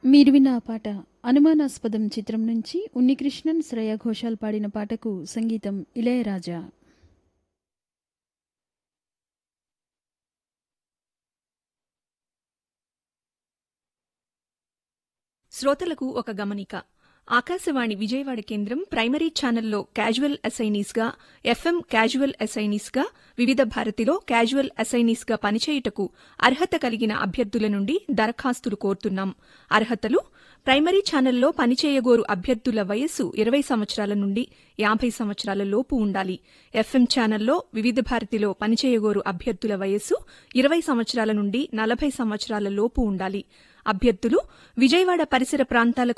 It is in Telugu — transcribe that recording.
మీరు విన్న ఆ పాట అనుమానాస్పదం చిత్రం నుంచి ఉన్నికృష్ణన్ శ్రేయ ఘోషాల్ పాడిన పాటకు సంగీతం ఇళయరాజా శ్రోతలకు ఒక గమనిక ఆకాశవాణి విజయవాడ కేంద్రం ప్రైమరీ ఛానల్లో క్యాజువల్ అసైనీస్గా ఎఫ్ఎం క్యాజువల్ అసైనీస్గా వివిధ భారతిలో క్యాజువల్ అసైనీస్గా పనిచేయుటకు అర్హత కలిగిన అభ్యర్థుల నుండి దరఖాస్తులు కోరుతున్నాం అర్హతలు ప్రైమరీ ఛానల్లో పనిచేయగోరు అభ్యర్థుల వయస్సు ఇరవై సంవత్సరాల నుండి యాభై సంవత్సరాల లోపు ఉండాలి ఎఫ్ఎం ఛానల్లో వివిధ భారతిలో పనిచేయగోరు అభ్యర్థుల వయస్సు ఇరవై సంవత్సరాల నుండి నలభై సంవత్సరాల లోపు ఉండాలి అభ్యర్థులు విజయవాడ పరిసర ప్రాంతాలకు